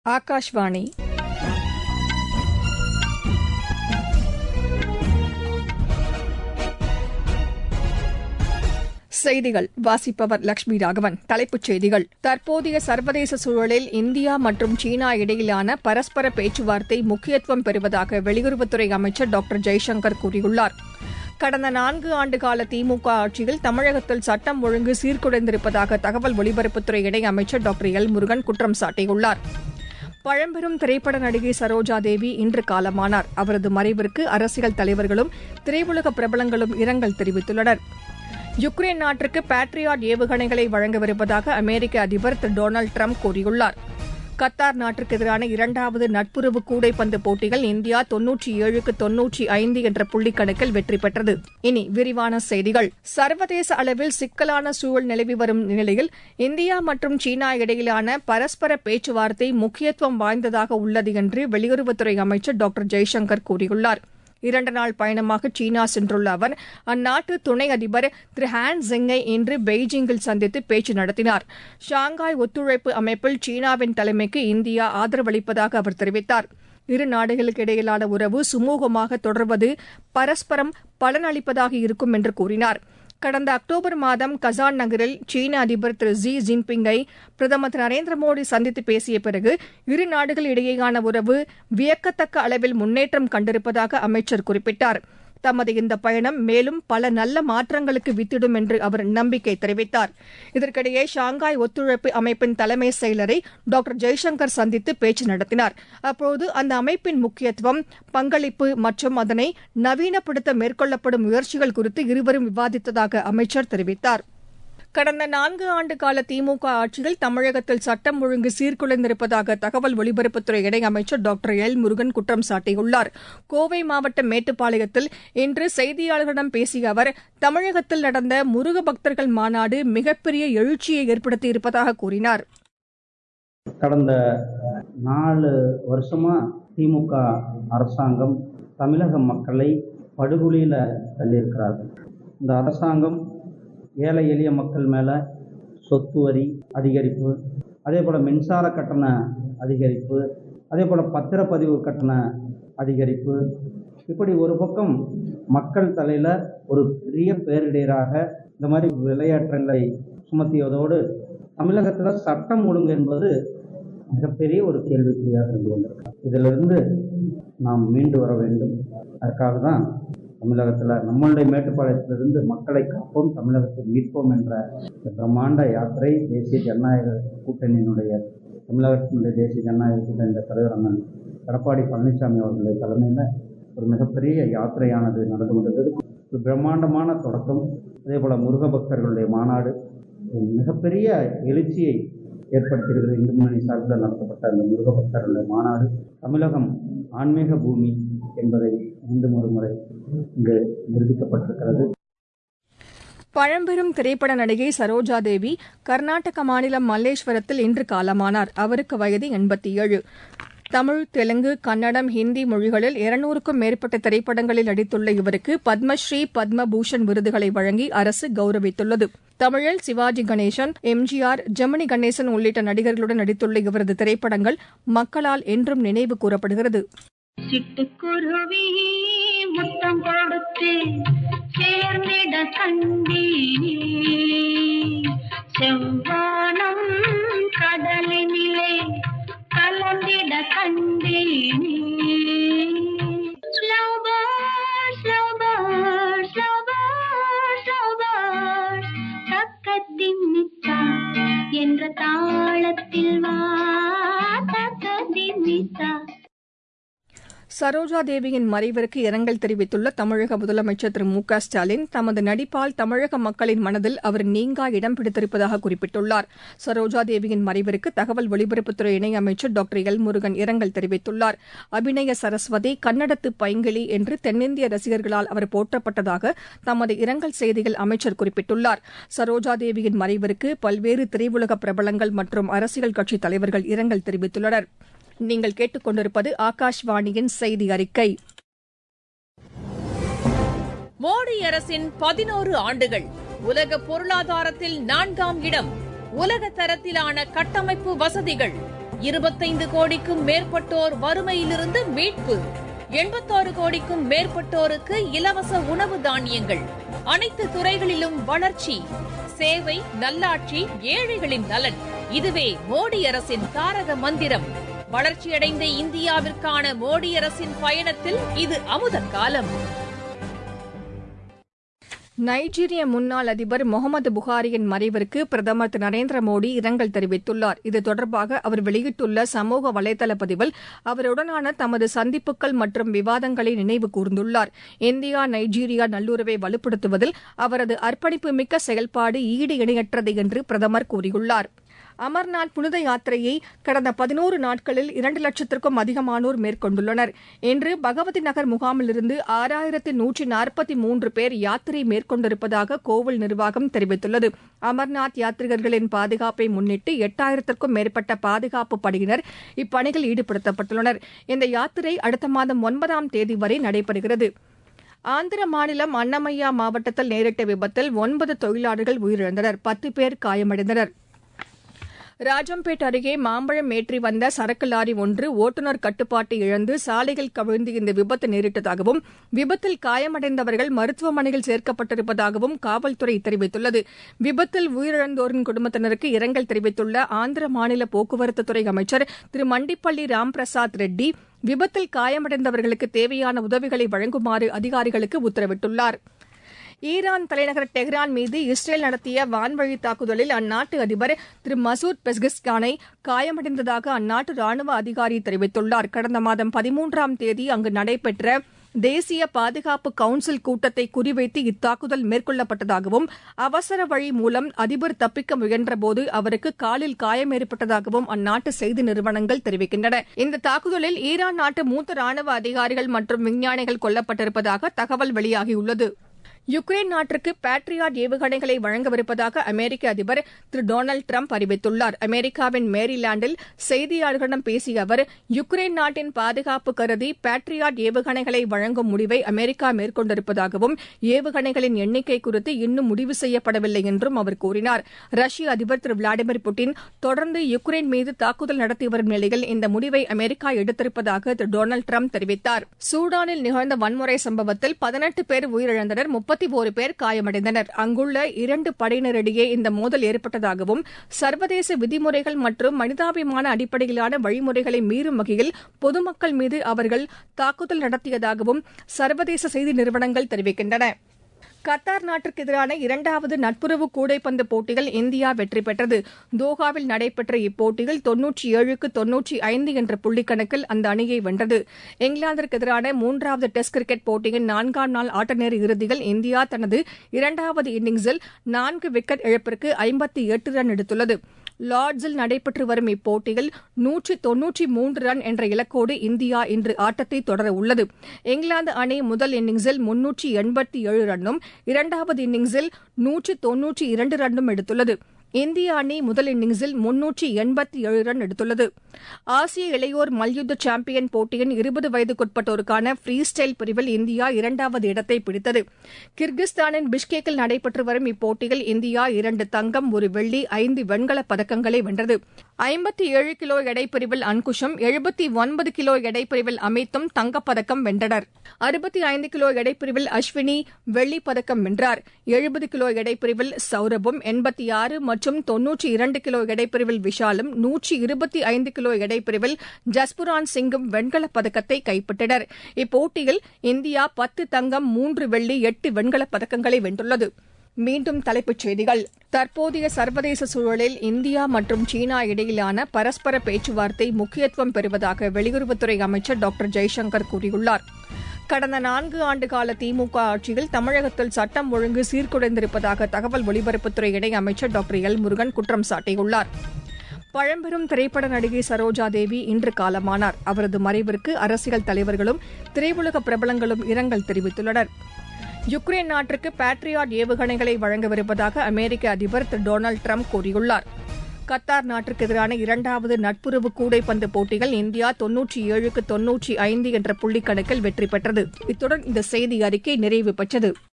ஆகாஷ்வாணி செய்திகள் வாசிப்பவர் லட்சுமி ராகவன் தலைப்புச் செய்திகள் தற்போதைய சர்வதேச சூழலில் இந்தியா மற்றும் சீனா இடையிலான பரஸ்பர பேச்சுவார்த்தை முக்கியத்துவம் பெறுவதாக வெளியுறவுத்துறை அமைச்சர் டாக்டர் ஜெய்சங்கர் கூறியுள்ளார் கடந்த நான்கு ஆண்டுகால திமுக ஆட்சியில் தமிழகத்தில் சட்டம் ஒழுங்கு சீர்குலைந்திருப்பதாக தகவல் ஒலிபரப்புத்துறை இணையமைச்சர் டாக்டர் எல் முருகன் குற்றம் சாட்டியுள்ளார் பழம்பெரும் திரைப்பட நடிகை சரோஜா தேவி இன்று காலமானார் அவரது மறைவிற்கு அரசியல் தலைவர்களும் திரையுலக பிரபலங்களும் இரங்கல் தெரிவித்துள்ளனர் யுக்ரைன் நாட்டிற்கு பேட்ரியாட் ஏவுகணைகளை வழங்கவிருப்பதாக அமெரிக்க அதிபர் திரு டொனால்டு டிரம்ப் கூறியுள்ளார் கத்தார் நாட்டிற்கு எதிரான இரண்டாவது நட்புறவு கூடைப்பந்து போட்டியில் இந்தியா தொன்னூற்றி ஏழுக்கு தொன்னூற்றி ஐந்து என்ற புள்ளிக் கணக்கில் வெற்றி பெற்றது இனி விரிவான செய்திகள் சர்வதேச அளவில் சிக்கலான சூழல் நிலவி வரும் நிலையில் இந்தியா மற்றும் சீனா இடையிலான பரஸ்பர பேச்சுவார்த்தை முக்கியத்துவம் வாய்ந்ததாக உள்ளது என்று வெளியுறவுத்துறை அமைச்சர் டாக்டர் ஜெய்சங்கர் கூறியுள்ளார் இரண்டு நாள் பயணமாக சீனா சென்றுள்ள அவர் அந்நாட்டு துணை அதிபர் திரு ஹான் ஜெங்கை இன்று பெய்ஜிங்கில் சந்தித்து பேச்சு நடத்தினார் ஷாங்காய் ஒத்துழைப்பு அமைப்பில் சீனாவின் தலைமைக்கு இந்தியா ஆதரவளிப்பதாக அவர் தெரிவித்தார் இரு நாடுகளுக்கு இடையிலான உறவு சுமூகமாக தொடர்வது பரஸ்பரம் பலனளிப்பதாக இருக்கும் என்று கூறினார் கடந்த அக்டோபர் மாதம் கசான் நகரில் சீன அதிபர் திரு ஜி ஜின்பிங்கை பிரதமர் திரு நரேந்திர மோடி சந்தித்து பேசிய பிறகு இரு நாடுகள் இடையேயான உறவு வியக்கத்தக்க அளவில் முன்னேற்றம் கண்டிருப்பதாக அமைச்சர் குறிப்பிட்டார் தமது இந்த பயணம் மேலும் பல நல்ல மாற்றங்களுக்கு வித்திடும் என்று அவர் நம்பிக்கை தெரிவித்தார் இதற்கிடையே ஷாங்காய் ஒத்துழைப்பு அமைப்பின் தலைமை செயலரை டாக்டர் ஜெய்சங்கர் சந்தித்து பேச்சு நடத்தினார் அப்போது அந்த அமைப்பின் முக்கியத்துவம் பங்களிப்பு மற்றும் அதனை நவீனப்படுத்த மேற்கொள்ளப்படும் முயற்சிகள் குறித்து இருவரும் விவாதித்ததாக அமைச்சர் தெரிவித்தார் கடந்த நான்கு ஆண்டு கால திமுக ஆட்சியில் தமிழகத்தில் சட்டம் ஒழுங்கு சீர்குலைந்திருப்பதாக தகவல் ஒலிபரப்புத்துறை இணையமைச்சர் டாக்டர் எல் முருகன் குற்றம் சாட்டியுள்ளார் கோவை மாவட்டம் மேட்டுப்பாளையத்தில் இன்று செய்தியாளர்களிடம் பேசிய அவர் தமிழகத்தில் நடந்த முருக பக்தர்கள் மாநாடு மிகப்பெரிய எழுச்சியை ஏற்படுத்தியிருப்பதாக கூறினார் கடந்த நாலு வருஷமா திமுக அரசாங்கம் தமிழக மக்களை படுகொலியில் தள்ளியிருக்கிறார்கள் இந்த அரசாங்கம் ஏழை எளிய மக்கள் மேலே சொத்து வரி அதிகரிப்பு அதே போல் மின்சார கட்டண அதிகரிப்பு அதே போல் பத்திரப்பதிவு கட்டண அதிகரிப்பு இப்படி ஒரு பக்கம் மக்கள் தலையில் ஒரு பெரிய பேரிடராக இந்த மாதிரி விளையாட்டுகளை சுமத்தியதோடு தமிழகத்தில் சட்டம் ஒழுங்கு என்பது மிகப்பெரிய ஒரு கேள்விக்குறியாக இருந்து கொண்டிருக்கிறது இதிலிருந்து நாம் மீண்டு வர வேண்டும் அதற்காக தான் தமிழகத்தில் நம்மளுடைய மேட்டுப்பாளையத்திலிருந்து மக்களை காப்போம் தமிழகத்தை மீட்போம் என்ற இந்த பிரம்மாண்ட யாத்திரை தேசிய ஜனநாயக கூட்டணியினுடைய தமிழகத்தினுடைய தேசிய ஜனநாயக கூட்டணியின் தலைவர் அண்ணன் எடப்பாடி பழனிசாமி அவர்களுடைய தலைமையில் ஒரு மிகப்பெரிய யாத்திரையானது நடந்து கொண்டிருந்தது ஒரு பிரம்மாண்டமான தொடக்கம் அதே போல் முருக பக்தர்களுடைய மாநாடு மிகப்பெரிய எழுச்சியை ஏற்படுத்தியிருக்கிறது இந்து முன்னணி சார்பில் நடத்தப்பட்ட அந்த முருக பக்தர்களுடைய மாநாடு தமிழகம் ஆன்மீக பூமி என்பதை மீண்டும் ஒரு முறை இங்கு நிரூபிக்கப்பட்டிருக்கிறது பழம்பெரும் திரைப்பட நடிகை சரோஜா தேவி கர்நாடக மாநிலம் மல்லேஸ்வரத்தில் இன்று காலமானார் அவருக்கு வயது எண்பத்தி ஏழு தமிழ் தெலுங்கு கன்னடம் ஹிந்தி மொழிகளில் இருநூறுக்கும் மேற்பட்ட திரைப்படங்களில் நடித்துள்ள இவருக்கு பத்மஸ்ரீ பத்ம பூஷன் விருதுகளை வழங்கி அரசு கௌரவித்துள்ளது தமிழில் சிவாஜி கணேசன் எம்ஜிஆர் ஜெமினி கணேசன் உள்ளிட்ட நடிகர்களுடன் நடித்துள்ள இவரது திரைப்படங்கள் மக்களால் என்றும் நினைவு கூறப்படுகிறது சிட்டுக்குருவி முத்தம் கொடுத்து சேர்ந்திட கண்டீனே செவ்வானம் கடலினிலே கலந்திட கண்டேனே Slow bird, slow bird, slow bird, slow bird. தக்கதிமித்தா என்ற தாளத்தில் வா தக்கதிமித்தா சரோஜா தேவியின் மறைவிற்கு இரங்கல் தெரிவித்துள்ள தமிழக முதலமைச்சர் திரு மு க ஸ்டாலின் தமது நடிப்பால் தமிழக மக்களின் மனதில் அவர் நீங்கா இடம் பிடித்திருப்பதாக குறிப்பிட்டுள்ளார் சரோஜா தேவியின் மறைவிற்கு தகவல் ஒலிபரப்புத்துறை இணையமைச்சர் டாக்டர் எல் முருகன் இரங்கல் தெரிவித்துள்ளார் அபிநய சரஸ்வதி கன்னடத்து பைங்கிளி என்று தென்னிந்திய ரசிகர்களால் அவர் போற்றப்பட்டதாக தமது இரங்கல் செய்தியில் அமைச்சர் குறிப்பிட்டுள்ளார் சரோஜா தேவியின் மறைவிற்கு பல்வேறு திரையுலக பிரபலங்கள் மற்றும் அரசியல் கட்சித் தலைவர்கள் இரங்கல் தெரிவித்துள்ளனா் நீங்கள் கேட்டுக்கொண்டிருப்பது ஆகாஷ்வாணியின் செய்தி அறிக்கை மோடி அரசின் பதினோரு ஆண்டுகள் உலக பொருளாதாரத்தில் நான்காம் இடம் உலக தரத்திலான கட்டமைப்பு வசதிகள் இருபத்தைந்து கோடிக்கும் மேற்பட்டோர் வறுமையிலிருந்து மீட்பு எண்பத்தாறு கோடிக்கும் மேற்பட்டோருக்கு இலவச உணவு தானியங்கள் அனைத்து துறைகளிலும் வளர்ச்சி சேவை நல்லாட்சி ஏழைகளின் நலன் இதுவே மோடி அரசின் தாரக மந்திரம் வளர்ச்சியடைந்த இந்தியாவிற்கான மோடி அரசின் பயணத்தில் இது அமுத காலம் நைஜீரிய முன்னாள் அதிபர் முகமது புகாரியின் மறைவிற்கு பிரதமர் திரு நரேந்திர மோடி இரங்கல் தெரிவித்துள்ளார் இது தொடர்பாக அவர் வெளியிட்டுள்ள சமூக வலைதள பதிவில் அவருடனான தமது சந்திப்புகள் மற்றும் விவாதங்களை நினைவு கூர்ந்துள்ளார் இந்தியா நைஜீரியா நல்லுறவை வலுப்படுத்துவதில் அவரது அர்ப்பணிப்பு மிக்க செயல்பாடு ஈடு இணையற்றது என்று பிரதமர் கூறியுள்ளார் அமர்நாத் புனித யாத்திரையை கடந்த பதினோரு நாட்களில் இரண்டு லட்சத்திற்கும் அதிகமானோர் மேற்கொண்டுள்ளனர் இன்று பகவதி நகர் முகாமிலிருந்து ஆறாயிரத்து நூற்றி நாற்பத்தி மூன்று பேர் யாத்திரை மேற்கொண்டிருப்பதாக கோவில் நிர்வாகம் தெரிவித்துள்ளது அமர்நாத் யாத்ரிகர்களின் பாதுகாப்பை முன்னிட்டு எட்டாயிரத்திற்கும் மேற்பட்ட பாதுகாப்பு படையினர் இப்பணியில் ஈடுபடுத்தப்பட்டுள்ளனர் இந்த யாத்திரை அடுத்த மாதம் ஒன்பதாம் தேதி வரை நடைபெறுகிறது ஆந்திர மாநிலம் அன்னமையா மாவட்டத்தில் நேரிட்ட விபத்தில் ஒன்பது தொழிலாளர்கள் உயிரிழந்தனர் பத்து பேர் காயமடைந்தனர் ராஜம்பேட் அருகே மாம்பழம் ஏற்றி வந்த சரக்கு லாரி ஒன்று ஓட்டுநர் கட்டுப்பாட்டை இழந்து சாலையில் கவிழ்ந்து இந்த விபத்து நேரிட்டதாகவும் விபத்தில் காயமடைந்தவர்கள் மருத்துவமனையில் சேர்க்கப்பட்டிருப்பதாகவும் காவல்துறை தெரிவித்துள்ளது விபத்தில் உயிரிழந்தோரின் குடும்பத்தினருக்கு இரங்கல் தெரிவித்துள்ள ஆந்திர மாநில போக்குவரத்து துறை அமைச்சர் திரு மண்டிப்பள்ளி ராம்பிரசாத் ரெட்டி விபத்தில் காயமடைந்தவர்களுக்கு தேவையான உதவிகளை வழங்குமாறு அதிகாரிகளுக்கு உத்தரவிட்டுள்ளாா் ஈரான் தலைநகர் டெஹ்ரான் மீது இஸ்ரேல் நடத்திய வான்வழி தாக்குதலில் அந்நாட்டு அதிபர் திரு மசூத் பெஸ்கிஸ்கானை காயமடைந்ததாக அந்நாட்டு ராணுவ அதிகாரி தெரிவித்துள்ளார் கடந்த மாதம் பதிமூன்றாம் தேதி அங்கு நடைபெற்ற தேசிய பாதுகாப்பு கவுன்சில் கூட்டத்தை குறிவைத்து இத்தாக்குதல் மேற்கொள்ளப்பட்டதாகவும் அவசர வழி மூலம் அதிபர் தப்பிக்க முயன்றபோது அவருக்கு காலில் காயம் ஏற்பட்டதாகவும் அந்நாட்டு செய்தி நிறுவனங்கள் தெரிவிக்கின்றன இந்த தாக்குதலில் ஈரான் நாட்டு மூத்த ராணுவ அதிகாரிகள் மற்றும் விஞ்ஞானிகள் கொல்லப்பட்டிருப்பதாக தகவல் வெளியாகியுள்ளது யுக்ரைன் நாட்டிற்கு பேட்ரியாட் ஏவுகணைகளை வழங்கவிருப்பதாக அமெரிக்க அதிபர் திரு டொனால்டு டிரம்ப் அறிவித்துள்ளார் அமெரிக்காவின் மேரிலாந்தில் செய்தியாளர்களிடம் பேசிய அவர் யுக்ரைன் நாட்டின் பாதுகாப்பு கருதி பேட்ரியாட் ஏவுகணைகளை வழங்கும் முடிவை அமெரிக்கா மேற்கொண்டிருப்பதாகவும் ஏவுகணைகளின் எண்ணிக்கை குறித்து இன்னும் முடிவு செய்யப்படவில்லை என்றும் அவர் கூறினார் ரஷ்ய அதிபர் திரு விளாடிமிர் புட்டின் தொடர்ந்து யுக்ரைன் மீது தாக்குதல் நடத்தி வரும் நிலையில் இந்த முடிவை அமெரிக்கா எடுத்திருப்பதாக திரு டொனால்டு டிரம்ப் தெரிவித்தார் சூடானில் நிகழ்ந்த வன்முறை சம்பவத்தில் பதினெட்டு பேர் உயிரிழந்தனர் முப்பத்தி ஒரு பேர் காயமடைந்தனர் அங்குள்ள இரண்டு படையினரிடையே இந்த மோதல் ஏற்பட்டதாகவும் சர்வதேச விதிமுறைகள் மற்றும் மனிதாபிமான அடிப்படையிலான வழிமுறைகளை மீறும் வகையில் பொதுமக்கள் மீது அவர்கள் தாக்குதல் நடத்தியதாகவும் சர்வதேச செய்தி நிறுவனங்கள் தெரிவிக்கின்றன கத்தார் நாட்டிற்கு எதிரான இரண்டாவது நட்புறவு கூடைப்பந்து போட்டியில் இந்தியா வெற்றி பெற்றது தோஹாவில் நடைபெற்ற இப்போட்டியில் தொன்னூற்றி ஏழுக்கு தொன்னூற்றி ஐந்து என்ற புள்ளிக்கணக்கில் அந்த அணியை வென்றது இங்கிலாந்திற்கு எதிரான மூன்றாவது டெஸ்ட் கிரிக்கெட் போட்டியின் நான்காம் நாள் ஆட்டநேர இறுதியில் இந்தியா தனது இரண்டாவது இன்னிங்ஸில் நான்கு விக்கெட் இழப்பிற்கு ஐம்பத்தி எட்டு ரன் எடுத்துள்ளது லார்ட்ஸில் நடைபெற்று வரும் இப்போட்டியில் நூற்றி தொன்னூற்றி மூன்று ரன் என்ற இலக்கோடு இந்தியா இன்று ஆட்டத்தை தொடர உள்ளது இங்கிலாந்து அணி முதல் இன்னிங்ஸில் முன்னூற்றி எண்பத்தி ஏழு ரன்னும் இரண்டாவது இன்னிங்ஸில் நூற்றி தொன்னூற்றி இரண்டு ரன்னும் எடுத்துள்ளது இந்திய அணி முதல் இன்னிங்ஸில் முன்னூற்றி எண்பத்தி ஏழு ரன் எடுத்துள்ளது ஆசிய இளையோர் மல்யுத்த சாம்பியன் போட்டியின் இருபது வயதுக்குட்பட்டோருக்கான ஃப்ரீ ஸ்டைல் பிரிவில் இந்தியா இரண்டாவது இடத்தை பிடித்தது கிர்கிஸ்தானின் பிஷ்கேக்கில் நடைபெற்று வரும் இப்போட்டியில் இந்தியா இரண்டு தங்கம் ஒரு வெள்ளி ஐந்து வெண்கலப் பதக்கங்களை வென்றது ஐம்பத்தி ஏழு கிலோ எடைப்பிரிவில் அன்குஷும் எழுபத்தி ஒன்பது கிலோ எடைப்பிரிவில் அமித்தும் தங்கப்பதக்கம் வென்றனர் அறுபத்தி ஐந்து கிலோ எடைப்பிரிவில் அஸ்வினி வெள்ளிப் பதக்கம் வென்றார் எழுபது கிலோ எடைப்பிரிவில் சௌரபும் எண்பத்தி ஆறு மற்றும் தொன்னூற்றி இரண்டு கிலோ எடைப்பிரிவில் விஷாலும் நூற்றி இருபத்தி ஐந்து கிலோ எடைப்பிரிவில் ஜஸ்புரான் சிங்கும் வெண்கலப் பதக்கத்தை கைப்பற்றினர் இப்போட்டியில் இந்தியா பத்து தங்கம் மூன்று வெள்ளி எட்டு வெண்கலப் பதக்கங்களை வென்றுள்ளது மீண்டும் தலைப்புச் செய்திகள் தற்போதைய சர்வதேச சூழலில் இந்தியா மற்றும் சீனா இடையிலான பரஸ்பர பேச்சுவார்த்தை முக்கியத்துவம் பெறுவதாக வெளியுறவுத்துறை அமைச்சர் டாக்டர் ஜெய்சங்கர் கூறியுள்ளார் கடந்த நான்கு ஆண்டுகால திமுக ஆட்சியில் தமிழகத்தில் சட்டம் ஒழுங்கு சீர்குலைந்திருப்பதாக தகவல் ஒலிபரப்புத்துறை இணையமைச்சர் டாக்டர் எல் முருகன் குற்றம் சாட்டியுள்ளார் பழம்பெரும் திரைப்பட நடிகை சரோஜா தேவி இன்று காலமானார் அவரது மறைவிற்கு அரசியல் தலைவர்களும் திரையுலக பிரபலங்களும் இரங்கல் தெரிவித்துள்ளனர் யுக்ரைன் நாட்டிற்கு பேட்ரியாட் ஏவுகணைகளை வழங்கவிருப்பதாக அமெரிக்க அதிபர் திரு டொனால்டு ட்ரம்ப் கூறியுள்ளார் கத்தார் நாட்டிற்கு எதிரான இரண்டாவது நட்புறவு கூடைப்பந்து போட்டியில் இந்தியா தொன்னூற்றி ஏழுக்கு தொன்னூற்றி ஐந்து என்ற புள்ளிக்கணக்கில் வெற்றி பெற்றது இத்துடன் இந்த செய்தி அறிக்கை நிறைவு பெற்றது